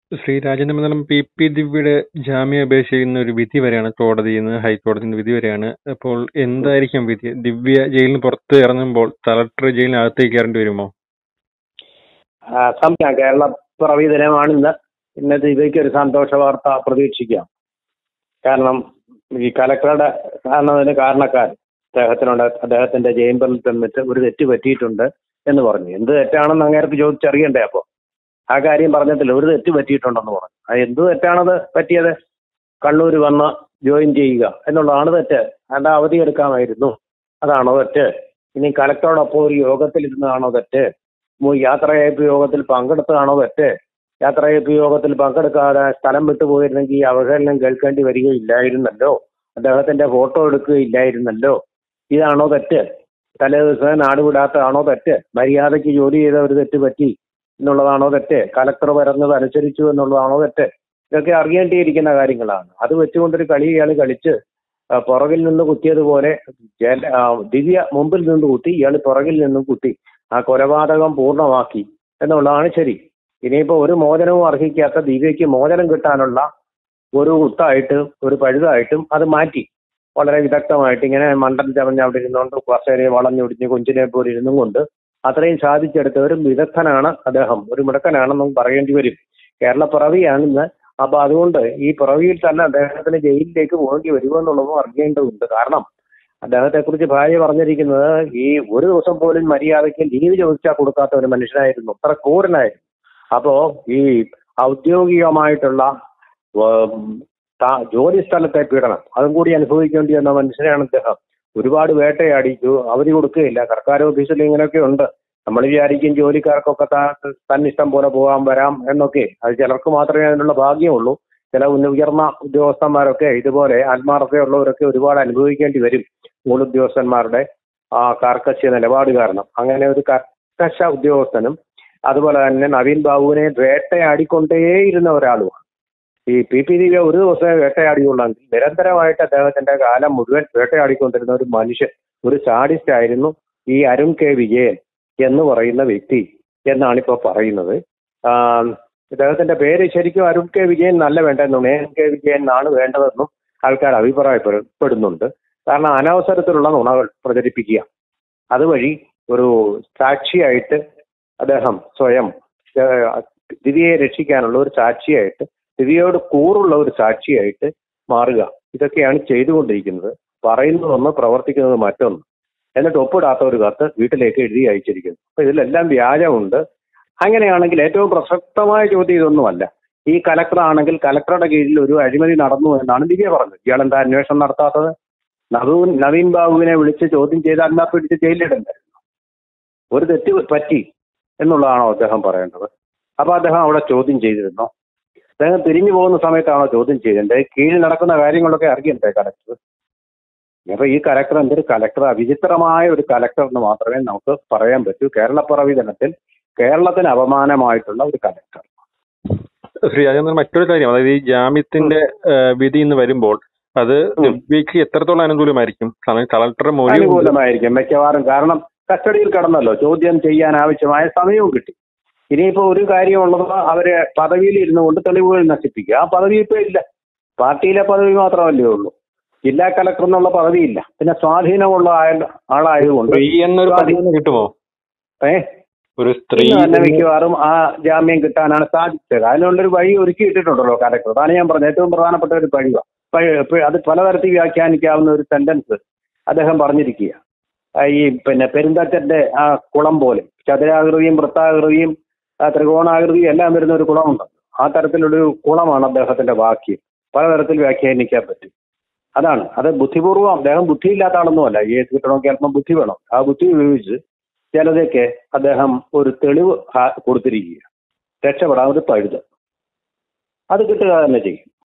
Shri രാജേന്ദ്രമംഗലം P P ദിവ്യയുടെ ജാമ്യാപേക്ഷ ഇന്ന് ഒരു വിധി വരെയാണ് കോടതിയിൽ നിന്ന് ഹൈക്കോടതിയിൽ നിന്ന് വിധി വരെയാണ് അപ്പോൾ എന്തായിരിക്കും വിധി ദിവ്യ ജയിലിന് പുറത്ത് ഇറങ്ങുമ്പോൾ കളക്ടർ ജയിലിനകത്തേക്ക് കയറേണ്ടി വരുമോ ആ, സംശയം കേരള പിറവി ദിനമാണ് ഇന്ന് ഇന്ന് ദിവ്യയ്ക്ക് ഒരു സന്തോഷ വാർത്ത പ്രതീക്ഷിക്കാം കാരണം ഈ കലക്ടറുടെ കാരണത്തിന് കാരണക്കാർ അദ്ദേഹത്തിനുണ്ട് അദ്ദേഹത്തിന്റെ ചേംബറിൽ തന്നിട്ട് ഒരു തെറ്റ് പറ്റിയിട്ടുണ്ട് എന്ന് പറഞ്ഞു എന്ത് തെറ്റാണെന്ന് അങ്ങേർക്ക് ചോദിച്ചറിയണ്ടേ അപ്പോൾ ആ കാര്യം പറഞ്ഞിട്ടില്ല ഒരു തെറ്റ് പറ്റിയിട്ടുണ്ടെന്ന് പറഞ്ഞു അത് എന്ത് തെറ്റാണത് പറ്റിയത് കണ്ണൂർ വന്ന് ജോയിൻ ചെയ്യുക എന്നുള്ളതാണ് തെറ്റ് അതിന്റെ അവധി എടുക്കാമായിരുന്നു അതാണോ തെറ്റ് ഇനി കലക്ടറോടൊപ്പം ഒരു യോഗത്തിൽ ഇരുന്നതാണോ തെറ്റ് മു- യാത്രയയപ്പ് യോഗത്തിൽ പങ്കെടുത്തതാണോ തെറ്റ് യാത്രയയപ്പ് യോഗത്തിൽ പങ്കെടുക്കാതെ സ്ഥലം വിട്ടുപോയിരുന്നെങ്കിൽ ഈ അവഹേളനം കേൾക്കേണ്ടി വരികയില്ലായിരുന്നല്ലോ അദ്ദേഹത്തിന്റെ ഫോട്ടോ എടുക്കുകയില്ലായിരുന്നല്ലോ ഇതാണോ തെറ്റ് തലേ ദിവസം നാട് വിടാത്തതാണോ തെറ്റ് മര്യാദയ്ക്ക് ജോലി ചെയ്ത ഒരു തെറ്റ് പറ്റി എന്നുള്ളതാണോ തെറ്റ് കലക്ടർ പറഞ്ഞത് അനുസരിച്ചു എന്നുള്ളതാണോ തെറ്റ് ഇതൊക്കെ അറിയേണ്ടിയിരിക്കുന്ന കാര്യങ്ങളാണ് അത് വെച്ചുകൊണ്ടൊരു കളി ഇയാൾ കളിച്ച് ആ, പുറകിൽ നിന്ന് കുത്തിയതുപോലെ ജല- ആ, ദിവ്യ മുമ്പിൽ നിന്ന് കുത്തി ഇയാൾ പുറകിൽ നിന്നും കുത്തി ആ കൊലപാതകം പൂർണ്ണമാക്കി എന്നുള്ളതാണ് ശരി ഇനിയിപ്പോ ഒരു മോചനവും അർഹിക്കാത്ത ദിവ്യയ്ക്ക് മോചനം കിട്ടാനുള്ള ഒരു കുത്തായിട്ട് ഒരു പഴുതായിട്ടും അത് മാറ്റി വളരെ വിദഗ്ധമായിട്ട് ഇങ്ങനെ മണ്ടൻ ചവഞ്ഞ് അവിടെ ഇരുന്നുകൊണ്ട് കസേരയെ വളഞ്ഞൊടിഞ്ഞ് കൊഞ്ചിനെ പോലെ ഇരുന്നും കൊണ്ട് അത്രയും സാധിച്ചെടുത്ത ഒരു വിദഗ്ധനാണ് അദ്ദേഹം ഒരു മിടുക്കനാണെന്നും പറയേണ്ടി വരും കേരള പിറവിയാണ് ഇന്ന് അപ്പൊ അതുകൊണ്ട് ഈ പിറവിയിൽ തന്നെ അദ്ദേഹത്തിന് ജയിലിലേക്ക് പോകേണ്ടി വരുമെന്നുള്ളതും അറിയേണ്ടതുണ്ട് കാരണം അദ്ദേഹത്തെ കുറിച്ച് ഭാര്യ പറഞ്ഞിരിക്കുന്നത് ഈ ഒരു ദിവസം പോലും മര്യാദയ്ക്ക് ലീവ് ചോദിച്ചാൽ കൊടുക്കാത്ത ഒരു മനുഷ്യനായിരുന്നു അത്ര ക്രൂരനായിരുന്നു അപ്പോ ഈ ഔദ്യോഗികമായിട്ടുള്ള ഉം, താ- ജോലി സ്ഥലത്തെ പീഡനം അതും കൂടി അനുഭവിക്കേണ്ടി വന്ന മനുഷ്യനാണ് അദ്ദേഹം ഒരുപാട് വേട്ടയാടി ജോ- അവധി കൊടുക്കുകയില്ല സർക്കാർ ഓഫീസിൽ ഇങ്ങനെയൊക്കെ ഉണ്ട് നമ്മൾ വിചാരിക്കും ജോലിക്കാർക്കൊക്കെ താ- തന്നിഷ്ടം പോലെ പോകാൻ വരാം എന്നൊക്കെ അത് ചിലർക്ക് മാത്രമേ അതിനുള്ള ഭാഗ്യമുള്ളൂ ചില ഉന്ന- ഉയർന്ന ഉദ്യോഗസ്ഥന്മാരൊക്കെ ഇതുപോലെ ആത്മാർത്ഥതയുള്ളവരൊക്കെ ഒരുപാട് അനുഭവിക്കേണ്ടി വരും സ്കൂൾ ഉദ്യോഗസ്ഥന്മാരുടെ ആ കാർക്കശ്യ നിലപാട് കാരണം അങ്ങനെ ഒരു കർക്കശ ഉദ്യോഗസ്ഥനും അതുപോലെ തന്നെ നവീൻ ബാബുവിനെ വേട്ടയാടിക്കൊണ്ടേയിരുന്ന ഒരാളുമാണ് ഈ പി പി ദിവ്യ ഒരു ദിവസമേ വേട്ടയാടിയുള്ളെങ്കിൽ നിരന്തരമായിട്ട് അദ്ദേഹത്തിന്റെ കാലം മുഴുവൻ വേട്ടയാടിക്കൊണ്ടിരുന്ന ഒരു മനുഷ്യൻ ഒരു സാഡിസ്റ്റ് ആയിരുന്നു ഈ അരുൺ കെ വിജയൻ എന്ന് പറയുന്ന വ്യക്തി എന്നാണ് ഇപ്പോൾ പറയുന്നത് ആ, ഇദ്ദേഹത്തിന്റെ പേര് ശരിക്കും അരുൺ കെ വിജയൻ നല്ല വേണ്ടെന്നുണ്ട് എൻ കെ വിജയൻ എന്നാണ് വേണ്ടതെന്നും ആൾക്കാർ അഭിപ്രായപ്പെടുന്നുണ്ട് കാരണം അനവസരത്തിലുള്ള നുണകൾ പ്രചരിപ്പിക്കുക അതുവഴി ഒരു സാക്ഷിയായിട്ട് അദ്ദേഹം സ്വയം ഏഹ്, ദിവ്യയെ രക്ഷിക്കാനുള്ള ഒരു സാക്ഷിയായിട്ട് ദിവ്യയോട് കൂറുള്ള ഒരു സാക്ഷിയായിട്ട് മാറുക ഇതൊക്കെയാണ് ചെയ്തുകൊണ്ടിരിക്കുന്നത് പറയുന്നത് ഒന്ന് പ്രവർത്തിക്കുന്നത് മറ്റൊന്ന് എന്നിട്ട് ഒപ്പിടാത്ത ഒരു കത്ത് വീട്ടിലേക്ക് എഴുതി അയച്ചിരിക്കുന്നു അപ്പൊ ഇതിലെല്ലാം വ്യാജമുണ്ട് അങ്ങനെയാണെങ്കിൽ ഏറ്റവും പ്രസക്തമായ ചോദ്യം ഇതൊന്നുമല്ല ഈ കലക്ടർ ആണെങ്കിൽ കലക്ടറുടെ കീഴിൽ ഒരു അഴിമതി നടന്നു എന്നാണ് ദിവ്യ പറഞ്ഞത് ഇയാൾ എന്താ അന്വേഷണം നടത്താത്തത് നവീൻ നവീൻ ബാബുവിനെ വിളിച്ച് ചോദ്യം ചെയ്ത് അന്നാ പിടിച്ച് ജയിലിടണ്ടായിരുന്നു ഒരു തെറ്റ് പറ്റി എന്നുള്ളതാണോ അദ്ദേഹം പറയേണ്ടത് അപ്പൊ അദ്ദേഹം അവിടെ ചോദ്യം ചെയ്തിരുന്നോ അദ്ദേഹം തിരിഞ്ഞു പോകുന്ന സമയത്താണോ ചോദ്യം ചെയ്തത് കീഴിൽ നടക്കുന്ന കാര്യങ്ങളൊക്കെ അറിയണ്ടേ കലക്ടർ അപ്പൊ ഈ കലക്ടർ എന്തൊരു കലക്ടർ വിചിത്രമായ ഒരു കലക്ടർ എന്ന് മാത്രമേ നമുക്ക് പറയാൻ പറ്റൂ കേരളപ്പിറവി ദിനത്തിൽ കേരളത്തിന് അപമാനമായിട്ടുള്ള ഒരു കലക്ടർ ശ്രീ രാജേന്ദ്രൻ മറ്റൊരു കാര്യം അതായത് ഈ ജാമ്യത്തിന്റെ ഏഹ്, വിധി ഇന്ന് വരുമ്പോൾ അത് ഉം. ദിവ്യക്ക് എത്രത്തോളം അനുകൂലമായിരിക്കും കാരണം കളക്ടർ മൊഴി അനുകൂലമായിരിക്കും മിക്കവാറും കാരണം കസ്റ്റഡിയിൽ കിടന്നല്ലോ ചോദ്യം ചെയ്യാൻ ആവശ്യമായ സമയവും കിട്ടി ഇനിയിപ്പോ ഒരു കാര്യമുള്ളത് അവര് പദവിയിൽ ഇരുന്നു കൊണ്ട് തെളിവുകൾ നശിപ്പിക്കുക ആ പദവി ഇപ്പൊ ഇല്ല പാർട്ടിയിലെ പദവി മാത്രമല്ലേ ഉള്ളൂ ജില്ലാ കളക്ടർ എന്നുള്ള പദവിയില്ല പിന്നെ സ്വാധീനമുള്ള ആയ- ആളായതുകൊണ്ട് സ്ത്രീ എന്നൊരു പദവി കിട്ടുമോ ഏ ഒരു സ്ത്രീ ഇന്ന് തന്നെ മിക്കവാറും ആ ജാമ്യം കിട്ടാനാണ് സാധിച്ചത് അതിനുള്ളൊരു വഴി ഒരുക്കിയിട്ടിട്ടുണ്ടല്ലോ കലക്ടർ അതാണ് ഞാൻ പറഞ്ഞത് ഏറ്റവും പ്രധാനപ്പെട്ട ഒരു വഴിവ അത് പലതരത്തിൽ വ്യാഖ്യാനിക്കാവുന്ന ഒരു സെന്റൻസ് അദ്ദേഹം പറഞ്ഞിരിക്കുക ആ ഈ പിന്നെ പെരുന്തച്ചന്റെ ആ കുളം പോലെ ചതുരാകൃതിയും വൃത്താകൃതിയും ആ ത്രികോണാകൃതിയും എല്ലാം വരുന്ന ഒരു കുളമുണ്ട് ആ തരത്തിലുള്ളൊരു കുളമാണ് അദ്ദേഹത്തിന്റെ വാക്യം പലതരത്തിൽ വ്യാഖ്യാനിക്കാൻ പറ്റും അതാണ് അത് ബുദ്ധിപൂർവ്വം അദ്ദേഹം ബുദ്ധിയില്ലാത്ത ആളൊന്നുമല്ല ഈ കിട്ടണമെങ്കിൽ അല്പം ബുദ്ധി വേണം ആ ബുദ്ധി ഉപയോഗിച്ച് ചിലതൊക്കെ അദ്ദേഹം ഒരു തെളിവ് ഹാ- കൊടുത്തിരിക്കുക രക്ഷപ്പെടാൻ ഒരു പഴുത് അത് കിട്ടുക തന്നെ ചെയ്യും